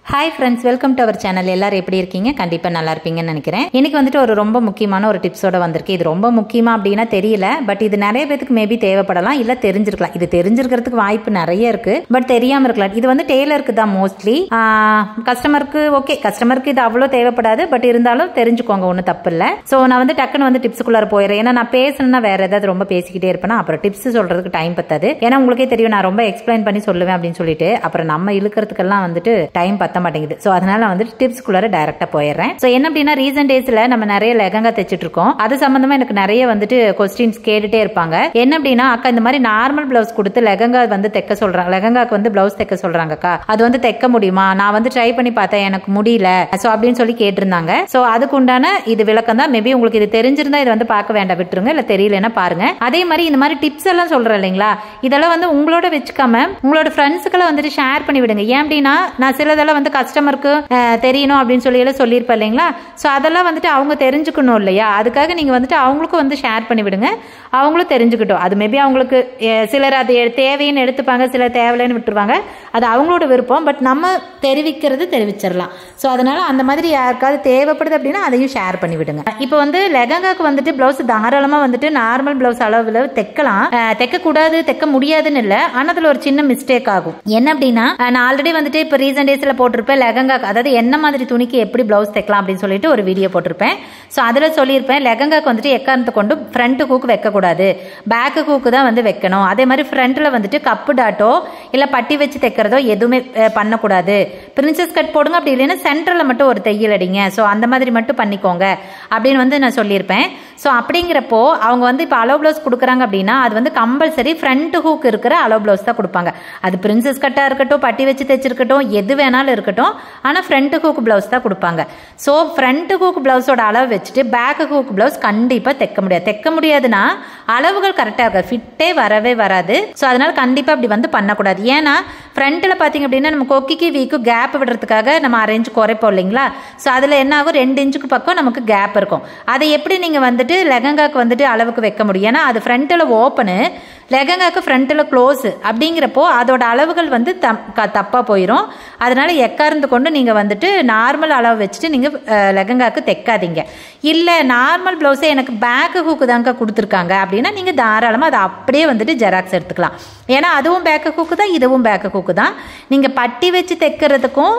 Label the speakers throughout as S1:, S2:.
S1: hi friends welcome to our channel எல்லாரும் எப்படி இருக்கீங்க கண்டிப்பாக நல்லா இருப்பீங்கன்னு நினைக்கிறேன் இன்னைக்கு வந்துட்டு ஒரு ரொம்ப முக்கியமான ஒரு டிப்ஸோட வந்திருக்கு இது ரொம்ப முக்கியமா அப்படின்னா தெரியல பட் இது நிறைய பேத்துக்கு மேபி தேவைப்படலாம் இல்லை தெரிஞ்சிருக்கலாம் இது தெரிஞ்சிருக்கிறதுக்கு வாய்ப்பு நிறைய இருக்கு பட் தெரியாம இருக்கலாம் இது வந்து டெய்லருக்கு தான் மோஸ்ட்லி கஸ்டமருக்கு ஓகே கஸ்டமருக்கு இது அவ்வளோ தேவைப்படாது பட் இருந்தாலும் தெரிஞ்சுக்கோங்க ஒன்றும் தப்பு இல்லை ஸோ நான் வந்து டக்குன்னு வந்து டிப்ஸுக்குள்ளார போயிடுறேன் ஏன்னா நான் பேசணும்னா வேற ஏதாவது ரொம்ப பேசிக்கிட்டே இருப்பேனா அப்புறம் டிப்ஸ் சொல்றதுக்கு டைம் பத்தாது ஏன்னா உங்களுக்கே தெரியும் நான் ரொம்ப எக்ஸ்பிளைன் பண்ணி சொல்லுவேன் அப்படின்னு சொல்லிட்டு அப்புறம் நம்ம இழுக்கிறதுக்கெல்லாம் வந்துட்டு டைம் பத்த மாட்டேங்குது ஸோ அதனால வந்துட்டு டிப்ஸ்குள்ளார டைரக்டா போயிடுறேன் ஸோ என்ன அப்படின்னா ரீசன்ட் டேஸ்ல நம்ம நிறைய லெகங்கா தைச்சிட்டு இருக்கோம் அது சம்பந்தமா எனக்கு நிறைய வந்துட்டு கொஸ்டின்ஸ் கேட்டுட்டே இருப்பாங்க என்ன அப்படின்னா அக்கா இந்த மாதிரி நார்மல் பிளவுஸ் கொடுத்து லெகங்கா வந்து தைக்க சொல்றாங்க லெகங்காக்கு வந்து பிளவுஸ் தைக்க சொல்றாங்கக்கா அது வந்து தைக்க முடியுமா நான் வந்து ட்ரை பண்ணி பார்த்தேன் எனக்கு முடியல ஸோ அப்படின்னு சொல்லி கேட்டிருந்தாங்க ஸோ அதுக்கு உண்டான இது விளக்கம் தான் மேபி உங்களுக்கு இது தெரிஞ்சிருந்தா இது வந்து பார்க்க வேண்டாம் விட்டுருங்க இல்ல தெரியலன்னா பாருங்க அதே மாதிரி இந்த மாதிரி டிப்ஸ் எல்லாம் சொல்றேன் இல்லைங்களா இதெல்லாம் வந்து உங்களோட வச்சுக்காம உங்களோட ஃப்ரெண்ட்ஸுக்கெல்லாம் வந்துட்டு ஷேர் பண்ணி விடுங்க ஏன் அப்படின்னா நான் சிலதெல்லாம் வந்து கஸ்டமருக்கு தெரியணும் அப்படின்னு சொல்லி எல்லாம் சொல்லியிருப்பேன் இல்லைங்களா ஸோ அதெல்லாம் வந்துட்டு அவங்க தெரிஞ்சுக்கணும் இல்லையா அதுக்காக நீங்க வந்துட்டு அவங்களுக்கும் வந்து ஷேர் பண்ணி விடுங்க அவங்களும் தெரிஞ்சுக்கிட்டோம் அது மேபி அவங்களுக்கு அஹ், சிலர் அது எ- தேவைன்னு எடுத்துப்பாங்க சிலர் தேவையில்லைன்னு விட்டுருவாங்க அது அவங்களோட விருப்பம் பட் நம்ம தெரிவிக்கிறது தெரிவிச்சிடலாம் ஸோ அதனால அந்த மாதிரி யாருக்காவது தேவைப்படுது அப்படின்னா அதையும் ஷேர் பண்ணி விடுங்க இப்போ வந்து லெகங்காக்கு வந்துட்டு பிளவுஸ் தாராளமா வந்துட்டு நார்மல் பிளவுஸ் அளவில் தைக்கலாம் அஹ், தைக்கக்கூடாது தைக்க முடியாதுன்னு இல்லை ஆனால் அதில் ஒரு சின்ன மிஸ்டேக் ஆகும் என்ன அப்படின்னா அஹ், நான் ஆல்ரெடி வந்துட்டு இப்போ ரீசெண்ட் டேஸில் போட்டிருப்பேன் லெகங்காக்கு அதாவது என்ன மாதிரி துணிக்கு எப்படி பிளவுஸ் தைக்கலாம் அப்படின்னு சொல்லிட்டு ஒரு வீடியோ போட்டிருப்பேன் ஸோ அதில் சொல்லியிருப்பேன் லெகங்காக்கு வந்துட்டு எக்காரணத்தை கொண்டு ஃப்ரண்ட் ஹூக் வைக்கக்கூடாது பேக்கு ஹூக்கு தான் வந்து வைக்கணும் அதே மாதிரி ஃப்ரண்ட்டில் வந்துட்டு கப்பு டாட்டோ இல்லை பட்டி வச்சு தைக்கிறதோ எதுவுமே அஹ், பண்ணக்கூடாது பிரின்சஸ் கட் போடுங்க அப்படி இல்லைன்னா சென்டரில் மட்டும் ஒரு தையல் அடிங்க ஸோ அந்த மாதிரி மட்டும் பண்ணிக்கோங்க அப்படின்னு வந்து நான் சொல்லியிருப்பேன் ஸோ அப்படிங்கிறப்போ அவங்க வந்து இப்போ அலோ ப்ளவுஸ் கொடுக்குறாங்க அப்படின்னா அது வந்து கம்பல்சரி ஃப்ரண்ட் ஹூக் இருக்கிற அலோ ப்ளவுஸ் தான் கொடுப்பாங்க அது பிரின்சஸ் கட்டாக இருக்கட்டும் பட்டி வச்சு தைச்சிருக்கட்டும் எது வேணாலும் இருக்கட்டும் ஆனால் ஃப்ரண்ட் ஹூக் ப்ளவுஸ் தான் கொடுப்பாங்க ஸோ ஃப்ரண்ட் ஹூக் ப்ளவுஸோட அளவு வச்சுட்டு பேக் ஹூக் ப்ளவுஸ் கண்டிப்பாக தைக்க முடியாது தைக்க முடியாதுன்னா அளவுகள் கரெக்டாக இருக்காது ஃபிட்டே வரவே வராது ஸோ அதனால கண்டிப்பாக அப்படி வந்து பண்ணக்கூடாது ஏன்னா ஃப்ரண்ட்டில் பார்த்தீங்க அப்படின்னா நம்ம கொக்கிக்கு வீக்கு கேப் விடுறதுக்காக நம்ம அரேஞ்ச் குறைப்போம் இல்லைங்களா ஸோ அதில் என்ன ஆகும் ரெண்டு இன்ச்சுக்கு பக்கம் நமக்கு கேப் இருக்கும் அதை எப்படி நீங்கள் வந்துட்டு லெகங்காக்கு வந்துட்டு அளவுக்கு வைக்க முடியும் ஏன்னா அது ஃப்ரண்ட்டில் ஓப்பனு லெகங்காக்கு ஃப்ரண்ட்டில் க்ளோஸு அப்படிங்கிறப்போ அதோட அளவுகள் வந்து தப்பாக போயிடும் அதனால எக்கார்ந்து கொண்டு நீங்கள் வந்துட்டு நார்மல் அளவு வச்சுட்டு நீங்கள் லெகங்காக்கு தைக்காதீங்க இல்லை நார்மல் ப்ளவுஸே எனக்கு பேக்கு ஹூக்கு தாங்க கொடுத்துருக்காங்க அப்படின்னா நீங்கள் தாராளமாக அதை அப்படியே வந்துட்டு ஜெராக்ஸ் எடுத்துக்கலாம் ஏன்னா அதுவும் பேக்கு ஹூக்கு தான் இதுவும் பேக்கு ஹூக்கு தான் நீங்கள் பட்டி வச்சு தைக்கிறதுக்கும்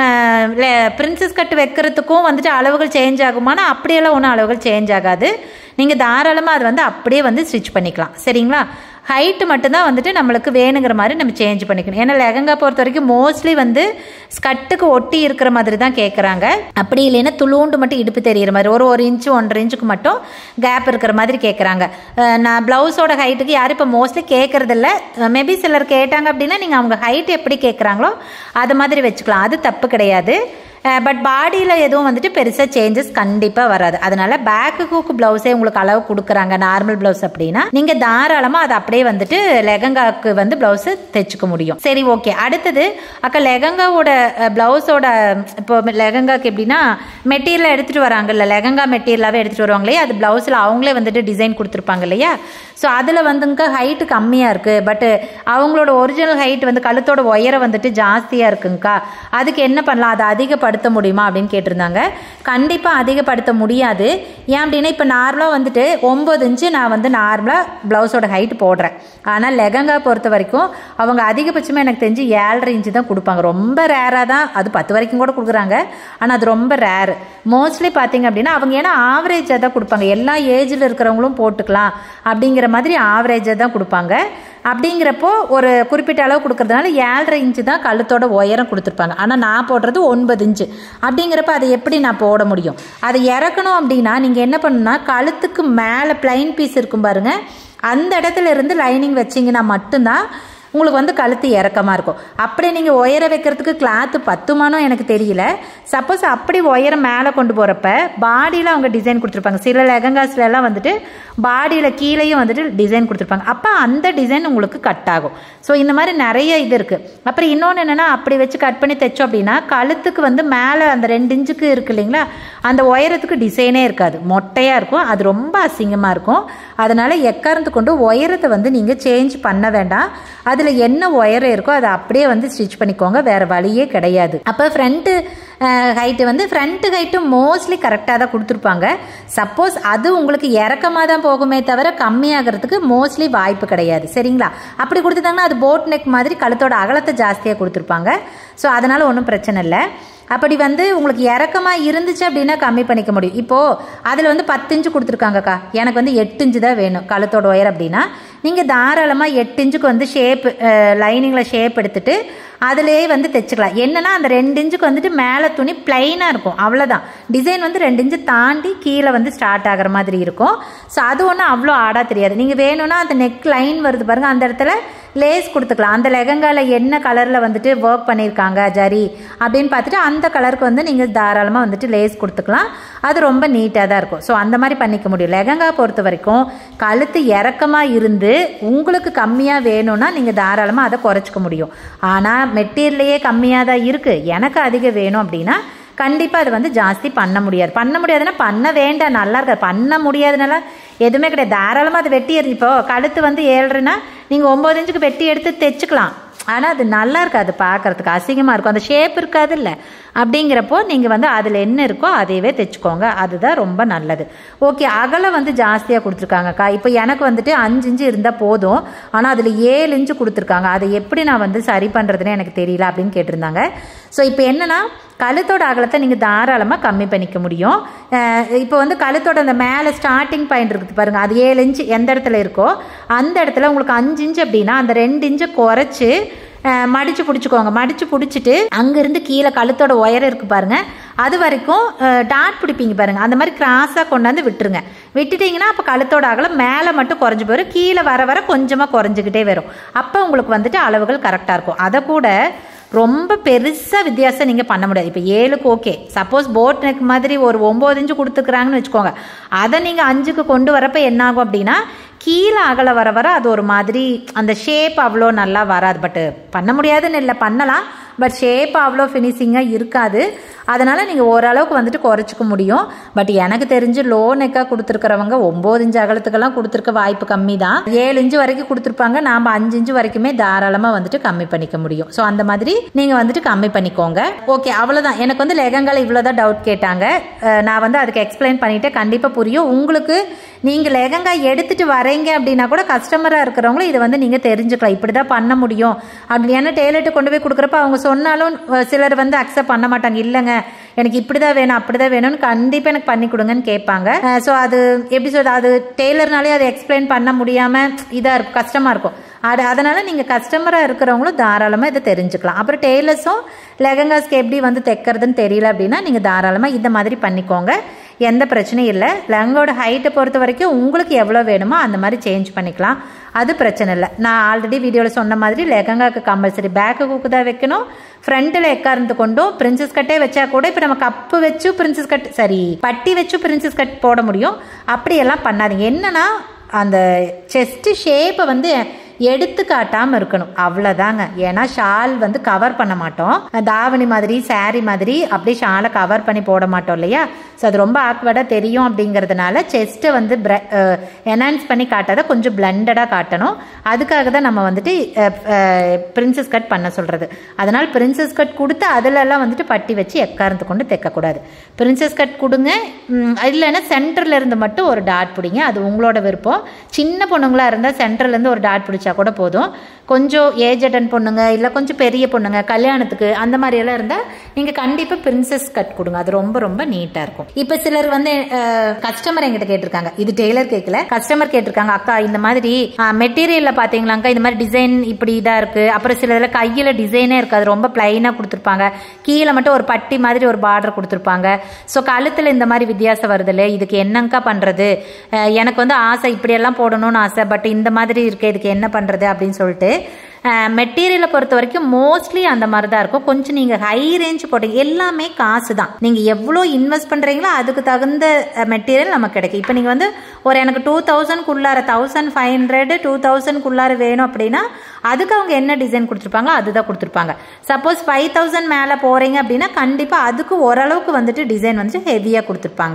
S1: பிரின்சஸ் கட்டு வைக்கிறதுக்கும் வந்துட்டு அளவுகள் சேஞ்ச் ஆகுமானா அப்படியெல்லாம் ஒன்றும் அளவுகள் சேஞ்ச் ஆகாது நீங்கள் தாராளமாக அதை வந்து அப்படியே வந்து ஸ்டிச் பண்ணிக்கலாம் சரிங்களா ஹைட்டு மட்டும்தான் வந்துட்டு நம்மளுக்கு வேணுங்கிற மாதிரி நம்ம சேஞ்ச் பண்ணிக்கணும் ஏன்னா லெகங்கா பொறுத்த வரைக்கும் மோஸ்ட்லி வந்து ஸ்கட்டுக்கு ஒட்டி இருக்கிற மாதிரி தான் கேட்குறாங்க அப்படி இல்லைன்னா துளுண்டு மட்டும் இடுப்பு தெரியிற மாதிரி ஒரு ஒரு இன்ச்சு ஒன்றரை இன்ச்சுக்கு மட்டும் கேப் இருக்கிற மாதிரி கேட்குறாங்க நான் ப்ளவுஸோட ஹைட்டுக்கு யாரும் இப்போ மோஸ்ட்லி கேட்குறதில்ல மேபி சிலர் கேட்டாங்க அப்படின்னா நீங்கள் அவங்க ஹைட் எப்படி கேட்குறாங்களோ அது மாதிரி வச்சுக்கலாம் அது தப்பு கிடையாது பட் பாடியில் எதுவும் வந்துட்டு பெருசாக சேஞ்சஸ் கண்டிப்பாக வராது அதனால பேக்கு ஹூக் ப்ளவுஸே உங்களுக்கு அளவு கொடுக்குறாங்க நார்மல் ப்ளவுஸ் அப்படின்னா நீங்கள் தாராளமாக அதை அப்படியே வந்துட்டு லெகங்காக்கு வந்து ப்ளவுஸு தைச்சுக்க முடியும் சரி ஓகே அடுத்தது அக்கா லெகங்காவோட ப்ளவுஸோட இப்போ லெகங்காக்கு எப்படின்னா மெட்டீரியல் எடுத்துகிட்டு வராங்கல்ல லெகங்கா மெட்டீரியலாகவே எடுத்துகிட்டு வருவாங்களே அது ப்ளவுஸில் அவங்களே வந்துட்டு டிசைன் கொடுத்துருப்பாங்க இல்லையா ஸோ அதில் வந்துங்க ஹைட்டு கம்மியாக இருக்குது பட் அவங்களோட ஒரிஜினல் ஹைட் வந்து கழுத்தோட உயரம் வந்துட்டு ஜாஸ்தியாக இருக்குங்கக்கா அதுக்கு என்ன பண்ணலாம் அதை அதிகப்படுத்த முடியுமா அப்படின்னு கேட்டிருந்தாங்க கண்டிப்பாக அதிகப்படுத்த முடியாது ஏன் அப்படின்னா இப்போ நார்மலாக வந்துட்டு ஒம்பது இன்ச்சு நான் வந்து நார்மலாக ப்ளவுஸோட ஹைட் போடுறேன் ஆனால் லெகங்கா பொறுத்த வரைக்கும் அவங்க அதிகபட்சமாக எனக்கு தெரிஞ்சு ஏழரை இன்ச்சு தான் கொடுப்பாங்க ரொம்ப ரேராக தான் அது பத்து வரைக்கும் கூட கொடுக்குறாங்க ஆனால் அது ரொம்ப ரேர் மோஸ்ட்லி பார்த்தீங்க அப்படின்னா அவங்க ஏன்னா ஆவரேஜாக தான் கொடுப்பாங்க எல்லா ஏஜில் இருக்கிறவங்களும் போட்டுக்கலாம் அப்படிங்கிற மாதிரி ஆவரேஜாக தான் கொடுப்பாங்க அப்படிங்கிறப்போ ஒரு குறிப்பிட்ட அளவு கொடுக்கறதுனால ஏழரை இன்ச்சு தான் கழுத்தோட உயரம் கொடுத்துருப்பாங்க ஆனால் நான் போடுறது ஒன்பது இன்ச்சு அப்படிங்கிறப்ப அதை எப்படி நான் போட முடியும் அதை இறக்கணும் அப்படின்னா நீங்கள் என்ன பண்ணணும்னா கழுத்துக்கு மேலே பிளைன் பீஸ் இருக்கும் பாருங்க அந்த இடத்துல இருந்து லைனிங் வச்சிங்கன்னா மட்டும்தான் உங்களுக்கு வந்து கழுத்து இறக்கமாக இருக்கும் அப்படி நீங்கள் உயர வைக்கிறதுக்கு கிளாத்து பத்துமானோ எனக்கு தெரியல சப்போஸ் அப்படி உயரம் மேலே கொண்டு போகிறப்ப பாடியில் அவங்க டிசைன் கொடுத்துருப்பாங்க சில லெகங்காஸ்ல எல்லாம் வந்துட்டு பாடியில் கீழேயும் வந்துட்டு டிசைன் கொடுத்துருப்பாங்க அப்போ அந்த டிசைன் உங்களுக்கு கட் ஆகும் ஸோ இந்த மாதிரி நிறைய இது இருக்குது அப்புறம் இன்னொன்று என்னென்னா அப்படி வச்சு கட் பண்ணி தைச்சோம் அப்படின்னா கழுத்துக்கு வந்து மேலே அந்த ரெண்டு இன்ச்சுக்கு இருக்கு இல்லைங்களா அந்த உயரத்துக்கு டிசைனே இருக்காது மொட்டையாக இருக்கும் அது ரொம்ப அசிங்கமாக இருக்கும் அதனால் எக்காரணத்து கொண்டு உயரத்தை வந்து நீங்கள் சேஞ்ச் பண்ண வேண்டாம் அது அதில் என்ன ஒயர் இருக்கோ அதை அப்படியே வந்து ஸ்டிச் பண்ணிக்கோங்க வேறு வழியே கிடையாது அப்போ ஃப்ரண்ட்டு ஹைட்டு வந்து ஃப்ரண்ட்டு ஹைட்டு மோஸ்ட்லி கரெக்டாக தான் கொடுத்துருப்பாங்க சப்போஸ் அது உங்களுக்கு இறக்கமாக தான் போகுமே தவிர கம்மியாகிறதுக்கு மோஸ்ட்லி வாய்ப்பு கிடையாது சரிங்களா அப்படி கொடுத்துட்டாங்கன்னா அது போட் நெக் மாதிரி கழுத்தோட அகலத்தை ஜாஸ்தியாக கொடுத்துருப்பாங்க ஸோ அதனால் ஒன்றும் பிரச்சனை இல்லை அப்படி வந்து உங்களுக்கு இறக்கமாக இருந்துச்சு அப்படின்னா கம்மி பண்ணிக்க முடியும் இப்போது அதில் வந்து பத்து இன்ச்சு கொடுத்துருக்காங்கக்கா எனக்கு வந்து எட்டு இன்ச்சு தான் வேணும் கழுத்தோட ஒயர் அப்படின்னா நீங்கள் தாராளமாக எட்டு இன்ச்சுக்கு வந்து ஷேப் லைனிங்கில் ஷேப் எடுத்துட்டு அதிலேயே வந்து தைச்சிக்கலாம் என்னன்னா அந்த ரெண்டு இன்ச்சுக்கு வந்துட்டு மேலே துணி பிளைனாக இருக்கும் அவ்வளோதான் டிசைன் வந்து ரெண்டு இன்ச்சு தாண்டி கீழே வந்து ஸ்டார்ட் ஆகிற மாதிரி இருக்கும் ஸோ அது ஒன்றும் அவ்வளோ ஆடாக தெரியாது நீங்கள் வேணும்னா அந்த நெக் லைன் வருது பாருங்கள் அந்த இடத்துல லேஸ் கொடுத்துக்கலாம் அந்த லெகங்கால என்ன கலரில் வந்துட்டு ஒர்க் பண்ணியிருக்காங்க ஜரி அப்படின்னு பார்த்துட்டு அந்த கலருக்கு வந்து நீங்கள் தாராளமாக வந்துட்டு லேஸ் கொடுத்துக்கலாம் அது ரொம்ப நீட்டாக தான் இருக்கும் ஸோ அந்த மாதிரி பண்ணிக்க முடியும் லெகங்கா பொறுத்த வரைக்கும் கழுத்து இறக்கமாக இருந்து உங்களுக்கு கம்மியாக வேணும்னா நீங்கள் தாராளமாக அதை குறைச்சிக்க முடியும் ஆனால் மெட்டீரியல்லையே கம்மியாக தான் இருக்குது எனக்கு அதிகம் வேணும் அப்படின்னா கண்டிப்பாக அது வந்து ஜாஸ்தி பண்ண முடியாது பண்ண முடியாதுன்னா பண்ண வேண்டாம் நல்லா இருக்காது பண்ண முடியாதுனால எதுவுமே கிடையாது தாராளமாக அது வெட்டி எறிஞ்சு இப்போ கழுத்து வந்து ஏழுன்னா நீங்கள் ஒம்பது இன்ச்சுக்கு வெட்டி எடுத்து தைச்சுக்கலாம் ஆனால் அது நல்லா இருக்காது பார்க்கறதுக்கு அசிங்கமாக இருக்கும் அந்த ஷேப் இருக்காது இல்லை அப்படிங்கிறப்போ நீங்கள் வந்து அதில் என்ன இருக்கோ அதையவே தைச்சுக்கோங்க அதுதான் ரொம்ப நல்லது ஓகே அகலம் வந்து ஜாஸ்தியாக கொடுத்துருக்காங்கக்கா இப்போ எனக்கு வந்துட்டு அஞ்சு இன்ச்சு இருந்தால் போதும் ஆனால் அதில் ஏழு இன்ச்சு கொடுத்துருக்காங்க அதை எப்படி நான் வந்து சரி பண்ணுறதுன்னு எனக்கு தெரியல அப்படின்னு கேட்டிருந்தாங்க ஸோ இப்போ என்னன்னா கழுத்தோட அகலத்தை நீங்கள் தாராளமாக கம்மி பண்ணிக்க முடியும் இப்போ வந்து கழுத்தோட அந்த மேலே ஸ்டார்டிங் பாயிண்ட் இருக்குது பாருங்கள் அது ஏழு இன்ச்சு எந்த இடத்துல இருக்கோ அந்த இடத்துல உங்களுக்கு அஞ்சு இன்ச்சு அப்படின்னா அந்த ரெண்டு இன்ச்சை குறைச்சி மடித்து பிடிச்சிக்கோங்க மடித்து பிடிச்சிட்டு அங்கேருந்து கீழே கழுத்தோட ஒயர் இருக்குது பாருங்கள் அது வரைக்கும் டாட் பிடிப்பீங்க பாருங்கள் அந்த மாதிரி கிராஸாக கொண்டாந்து விட்டுருங்க விட்டுட்டிங்கன்னா அப்போ கழுத்தோட அகலம் மேலே மட்டும் குறைஞ்சி போயிடும் கீழே வர வர கொஞ்சமாக குறைஞ்சிக்கிட்டே வரும் அப்போ உங்களுக்கு வந்துட்டு அளவுகள் கரெக்டாக இருக்கும் அதை கூட ரொம்ப பெருசாக வித்தியாசம் நீங்கள் பண்ண முடியாது இப்போ ஏழுக்கு ஓகே சப்போஸ் போட் நெக் மாதிரி ஒரு ஒம்பது இன்ச்சு கொடுத்துருக்குறாங்கன்னு வச்சுக்கோங்க அதை நீங்கள் அஞ்சுக்கு கொண்டு வரப்போ என்ன ஆகும் அப்படின்னா கீழே அகல வர வர அது ஒரு மாதிரி அந்த ஷேப் அவ்வளோ நல்லா வராது பட்டு பண்ண முடியாதுன்னு இல்லை பண்ணலாம் பட் ஷேப் அவ்வளோ ஃபினிஷிங்காக இருக்காது அதனால் நீங்கள் ஓரளவுக்கு வந்துட்டு குறைச்சிக்க முடியும் பட் எனக்கு தெரிஞ்சு லோ நெக்காக கொடுத்துருக்கிறவங்க ஒம்பது இன்ச்சு அகலத்துக்கெல்லாம் கொடுத்துருக்க வாய்ப்பு கம்மி தான் ஏழு இன்ச்சு வரைக்கும் கொடுத்துருப்பாங்க நாம் அஞ்சு இன்ச்சு வரைக்குமே தாராளமாக வந்துட்டு கம்மி பண்ணிக்க முடியும் ஸோ அந்த மாதிரி நீங்கள் வந்துட்டு கம்மி பண்ணிக்கோங்க ஓகே அவ்வளோதான் எனக்கு வந்து லெகங்கால இவ்வளோதான் டவுட் கேட்டாங்க நான் வந்து அதுக்கு எக்ஸ்பிளைன் பண்ணிவிட்டு கண்டிப்பாக புரியும் உங்களுக்கு நீங்கள் லெகங்கா எடுத்துகிட்டு வரீங்க அப்படின்னா கூட கஸ்டமராக இருக்கிறவங்களும் இதை வந்து நீங்கள் தெரிஞ்சுக்கலாம் இப்படி தான் பண்ண முடியும் அப்படி ஏன்னா டெய்லர்ட்டு கொண்டு போய் கொடுக்குறப்ப அவங்க சொன்னாலும் சிலர் வந்து அக்செப்ட் பண்ண மாட்டாங்க இல்லைங்க எனக்கு இப்படி தான் வேணும் அப்படி தான் வேணும்னு கண்டிப்பாக எனக்கு பண்ணி கொடுங்கன்னு கேட்பாங்க ஸோ அது எப்படி சொல்றது அது டெய்லர்னாலே அதை எக்ஸ்பிளைன் பண்ண முடியாமல் இதாக இருக்கும் கஷ்டமாக இருக்கும் அது அதனால் நீங்கள் கஸ்டமராக இருக்கிறவங்களும் தாராளமாக இதை தெரிஞ்சுக்கலாம் அப்புறம் டெய்லர்ஸும் லெகங்காஸ்க்கு எப்படி வந்து தைக்கிறதுன்னு தெரியல அப்படின்னா நீங்கள் தாராளமாக இந்த மாதிரி பண்ணிக்கோங்க எந்த பிரச்சனையும் இல்லை லெங்கோட ஹைட்டை பொறுத்த வரைக்கும் உங்களுக்கு எவ்வளோ வேணுமோ அந்த மாதிரி சேஞ்ச் பண்ணிக்கலாம் அது பிரச்சனை இல்லை நான் ஆல்ரெடி வீடியோவில் சொன்ன மாதிரி லெகங்காக்கு கம்பல்சரி பேக்கு குக்கு தான் வைக்கணும் ஃப்ரண்ட்டில் எக்கார்ந்து கொண்டும் பிரின்சஸ் கட்டே வச்சா கூட இப்போ நம்ம கப்பு வச்சு பிரின்சஸ் கட் சரி பட்டி வச்சு பிரின்சஸ் கட் போட முடியும் அப்படியெல்லாம் பண்ணாதீங்க என்னன்னா அந்த செஸ்ட் ஷேப்பை வந்து எடுத்து காட்டாமல் இருக்கணும் அவ்வளோதாங்க ஏன்னா ஷால் வந்து கவர் பண்ண மாட்டோம் தாவணி மாதிரி சாரி மாதிரி அப்படியே ஷாலை கவர் பண்ணி போட மாட்டோம் இல்லையா ஸோ அது ரொம்ப ஆக்வர்டாக தெரியும் அப்படிங்கிறதுனால செஸ்ட்டை வந்து என்ஹான்ஸ் பண்ணி காட்டாத கொஞ்சம் பிளண்டடாக காட்டணும் அதுக்காக தான் நம்ம வந்துட்டு பிரின்சஸ் கட் பண்ண சொல்கிறது அதனால் பிரின்சஸ் கட் கொடுத்து அதிலெல்லாம் வந்துட்டு பட்டி வச்சு எக்காரந்து கொண்டு தைக்கக்கூடாது பிரின்சஸ் கட் கொடுங்க இல்லைன்னா சென்டரில் இருந்து மட்டும் ஒரு டாட் பிடிங்க அது உங்களோட விருப்பம் சின்ன பொண்ணுங்களாக இருந்தால் சென்டர்லேருந்து ஒரு டாட் பிடிச்சா கூட போதும் கொஞ்சம் ஏஜ் அட்டன் பொண்ணுங்க இல்லை கொஞ்சம் பெரிய பொண்ணுங்க கல்யாணத்துக்கு அந்த மாதிரி எல்லாம் இருந்தால் நீங்கள் கண்டிப்பாக பிரின்சஸ் கட் கொடுங்க அது ரொம்ப ரொம்ப நீட்டாக இருக்கும் இப்போ சிலர் வந்து கஸ்டமர் எங்கிட்ட கேட்டிருக்காங்க இது டெய்லர் கேட்கல கஸ்டமர் கேட்டிருக்காங்க அக்கா இந்த மாதிரி மெட்டீரியல்ல பாத்தீங்களாக்கா இந்த மாதிரி டிசைன் இப்படி இதா இருக்கு அப்புறம் சில இதில் கையில டிசைனே இருக்காது ரொம்ப பிளைனா கொடுத்துருப்பாங்க கீழே மட்டும் ஒரு பட்டி மாதிரி ஒரு பார்டர் கொடுத்துருப்பாங்க ஸோ கழுத்துல இந்த மாதிரி வித்தியாசம் வருதுல்ல இதுக்கு என்னங்கக்கா பண்றது எனக்கு வந்து ஆசை இப்படியெல்லாம் போடணும்னு ஆசை பட் இந்த மாதிரி இருக்கு இதுக்கு என்ன பண்றது அப்படின்னு சொல்லிட்டு மெட்டீரியலை பொறுத்த வரைக்கும் மோஸ்ட்லி அந்த மாதிரி தான் இருக்கும் கொஞ்சம் நீங்கள் ஹை ரேஞ்ச் போட்டீங்க எல்லாமே காசு தான் நீங்கள் எவ்வளோ இன்வெஸ்ட் பண்ணுறீங்களோ அதுக்கு தகுந்த மெட்டீரியல் நமக்கு கிடைக்கும் இப்போ நீங்கள் வந்து ஒரு எனக்கு டூ தௌசண்ட்குள்ளார தௌசண்ட் ஃபைவ் ஹண்ட்ரட் டூ தௌசண்ட்குள்ளார வேணும் அப்படின்னா அதுக்கு அவங்க என்ன டிசைன் கொடுத்துருப்பாங்களோ அதுதான் கொடுத்துருப்பாங்க சப்போஸ் ஃபைவ் தௌசண்ட் மேலே போகிறீங்க அப்படின்னா கண்டிப்பாக அதுக்கு ஓரளவுக்கு வந்துட்டு டிசைன் வந்துட்டு ஹெவியாக கொடுத்துருப்பாங்க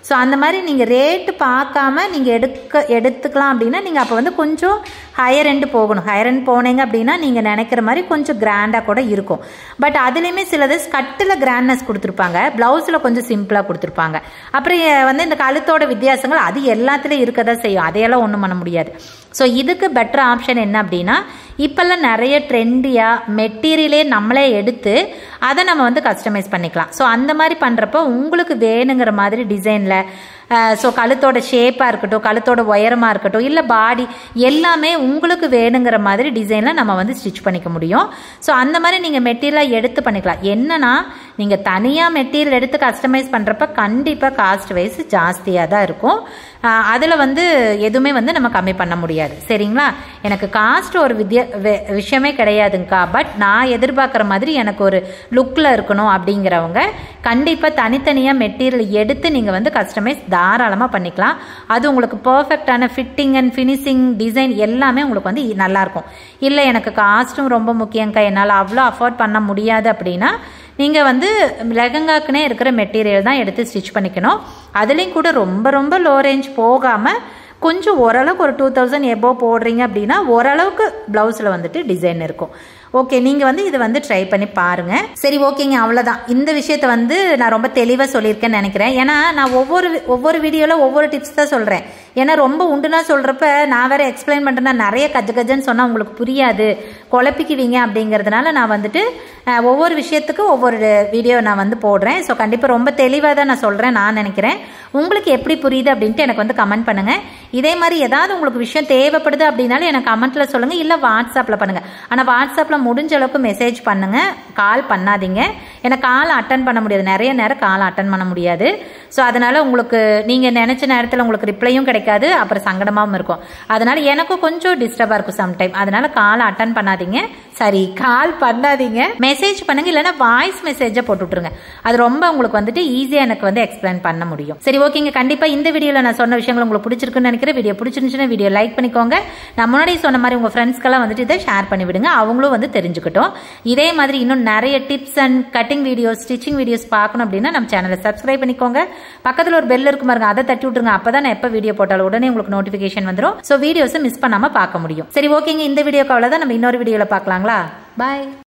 S1: ஸோ அந்த மாதிரி நீங்கள் ரேட்டு பார்க்காம நீங்கள் எடுக்க எடுத்துக்கலாம் அப்படின்னா நீங்கள் அப்போ வந்து கொஞ்சம் ஹையர் எண்டு போகணும் ஹையர் எண்ட் போனீங்க அப்படின்னா நீங்கள் நினைக்கிற மாதிரி கொஞ்சம் கிராண்டாக கூட இருக்கும் பட் அதுலேயுமே சிலது ஸ்கட்டில் கிராண்ட்னஸ் கொடுத்துருப்பாங்க ப்ளவுஸில் கொஞ்சம் சிம்பிளாக கொடுத்துருப்பாங்க அப்புறம் வந்து இந்த கழுத்தோட வித்தியாசங்கள் அது எல்லாத்துலேயும் இருக்க தான் செய்யும் அதையெல்லாம் ஒன்றும் பண்ண முடியாது ஸோ இதுக்கு பெட்டர் ஆப்ஷன் என்ன அப்படின்னா இப்போல்லாம் நிறைய ட்ரெண்டியாக மெட்டீரியலே நம்மளே எடுத்து அதை நம்ம வந்து கஸ்டமைஸ் பண்ணிக்கலாம் ஸோ அந்த மாதிரி பண்ணுறப்போ உங்களுக்கு வேணுங்கிற மாதிரி டிசைனில் ஸோ கழுத்தோட ஷேப்பாக இருக்கட்டும் கழுத்தோட உயரமாக இருக்கட்டும் இல்லை பாடி எல்லாமே உங்களுக்கு வேணுங்கிற மாதிரி டிசைனில் நம்ம வந்து ஸ்டிச் பண்ணிக்க முடியும் ஸோ அந்த மாதிரி நீங்கள் மெட்டீரியலாக எடுத்து பண்ணிக்கலாம் என்னன்னா நீங்கள் தனியாக மெட்டீரியல் எடுத்து கஸ்டமைஸ் பண்ணுறப்ப கண்டிப்பாக காஸ்ட் வைஸ் ஜாஸ்தியாக தான் இருக்கும் அதில் வந்து எதுவுமே வந்து நம்ம கம்மி பண்ண முடியாது சரிங்களா எனக்கு காஸ்ட் ஒரு வித்திய விஷயமே கிடையாதுங்கக்கா பட் நான் எதிர்பார்க்குற மாதிரி எனக்கு ஒரு லுக்கில் இருக்கணும் அப்படிங்கிறவங்க கண்டிப்பாக தனித்தனியாக மெட்டீரியல் எடுத்து நீங்கள் வந்து கஸ்டமைஸ் தாராளமாக பண்ணிக்கலாம் அது உங்களுக்கு பர்ஃபெக்டான ஃபிட்டிங் அண்ட் ஃபினிஷிங் டிசைன் எல்லாமே உங்களுக்கு வந்து நல்லாயிருக்கும் இல்லை எனக்கு காஸ்ட்டும் ரொம்ப முக்கியங்க்கா என்னால் அவ்வளோ அஃபோர்ட் பண்ண முடியாது அப்படின்னா நீங்கள் வந்து லெகங்காக்குனே இருக்கிற மெட்டீரியல் தான் எடுத்து ஸ்டிச் பண்ணிக்கணும் அதுலேயும் கூட ரொம்ப ரொம்ப லோ ரேஞ்ச் போகாமல் கொஞ்சம் ஓரளவுக்கு ஒரு டூ தௌசண்ட் எபோ போடுறீங்க அப்படின்னா ஓரளவுக்கு ப்ளவுஸில் வந்துட்டு டிசைன் இருக்கும் ஓகே நீங்கள் வந்து இதை வந்து ட்ரை பண்ணி பாருங்கள் சரி ஓகேங்க அவ்வளோதான் இந்த விஷயத்த வந்து நான் ரொம்ப தெளிவாக சொல்லியிருக்கேன்னு நினைக்கிறேன் ஏன்னா நான் ஒவ்வொரு ஒவ்வொரு வீடியோவில் ஒவ்வொரு டிப்ஸ் தான் சொல்கிறேன் ஏன்னா ரொம்ப உண்டுனா சொல்கிறப்ப நான் வேற எக்ஸ்பிளைன் பண்ணுறேன்னா நிறைய கஜ கஜன்னு சொன்னால் உங்களுக்கு புரியாது குழப்பிக்குவீங்க அப்படிங்கிறதுனால நான் வந்துட்டு ஒவ்வொரு விஷயத்துக்கும் ஒவ்வொரு வீடியோ நான் வந்து போடுறேன் ஸோ கண்டிப்பாக ரொம்ப தெளிவாக தான் நான் சொல்கிறேன் நான் நினைக்கிறேன் உங்களுக்கு எப்படி புரியுது அப்படின்ட்டு எனக்கு வந்து கமெண்ட் பண்ணுங்கள் இதே மாதிரி ஏதாவது உங்களுக்கு விஷயம் தேவைப்படுது அப்படின்னாலும் எனக்கு கமெண்ட்டில் சொல்லுங்கள் இல்லை வாட்ஸ்அப்பில் பண்ணுங்கள் ஆனால் வாட்ஸ்அப்பில் முடிஞ்ச அளவுக்கு மெசேஜ் பண்ணுங்கள் கால் பண்ணாதீங்க ஏன்னா கால் அட்டன் பண்ண முடியாது நிறைய நேரம் கால் அட்டன் பண்ண முடியாது ஸோ அதனால் உங்களுக்கு நீங்கள் நினச்ச நேரத்தில் உங்களுக்கு ரிப்ளையும் கிடைக்காது அப்புறம் சங்கடமாகவும் இருக்கும் அதனால் எனக்கும் கொஞ்சம் டிஸ்டர்பாக இருக்கும் சம்டைம் அதனால் கால் அட்டன் பண்ணாதீங்க சரி கால் பண்ணாதீங்க மெசேஜ் பண்ணுங்க இல்லைன்னா வாய்ஸ் மெசேஜை போட்டு விட்ருங்க அது ரொம்ப உங்களுக்கு வந்துட்டு ஈஸியாக எனக்கு வந்து எக்ஸ்பிளைன் பண்ண முடியும் சரி ஓகேங்க கண்டிப்பாக இந்த வீடியோவில் நான் சொன்ன விஷயங்கள் உங்களுக்கு பிடிச்சிருக்குன்னு நினைக்கிறேன் வீடியோ பிடிச்சிருந்துச்சுன்னா வீடியோ லைக் பண்ணிக்கோங்க நான் முன்னாடி சொன்ன மாதிரி உங்கள் ஃப்ரெண்ட்ஸ்க்கெல்லாம் வந்துட்டு இதை ஷேர் பண்ணி விடுங்க அவங்களும் வந்து தெரிஞ்சுக்கிட்டோம் இதே மாதிரி இன்னும் நிறைய tips and cutting videos stitching videos பார்க்கணும் அப்படின்னா நம்ம சேனலை சப்ஸ்கிரைப் பண்ணிக்கோங்க பக்கத்தில் ஒரு பெல் இருக்கும் பாருங்க அதை தட்டி விட்டுருங்க அப்போ தான் நான் எப்போ வீடியோ போட்டாலும் உடனே உங்களுக்கு நோட்டிஃபிகேஷன் வந்துடும் ஸோ வீடியோஸை மிஸ் பண்ணாமல் பார்க்க முடியும் சரி ஓகேங்க இந்த வீடியோக்கு அவ்வளோதான் நம்ம இன்னொரு வீடியோவில் பார்க்கலாங்களா பாய்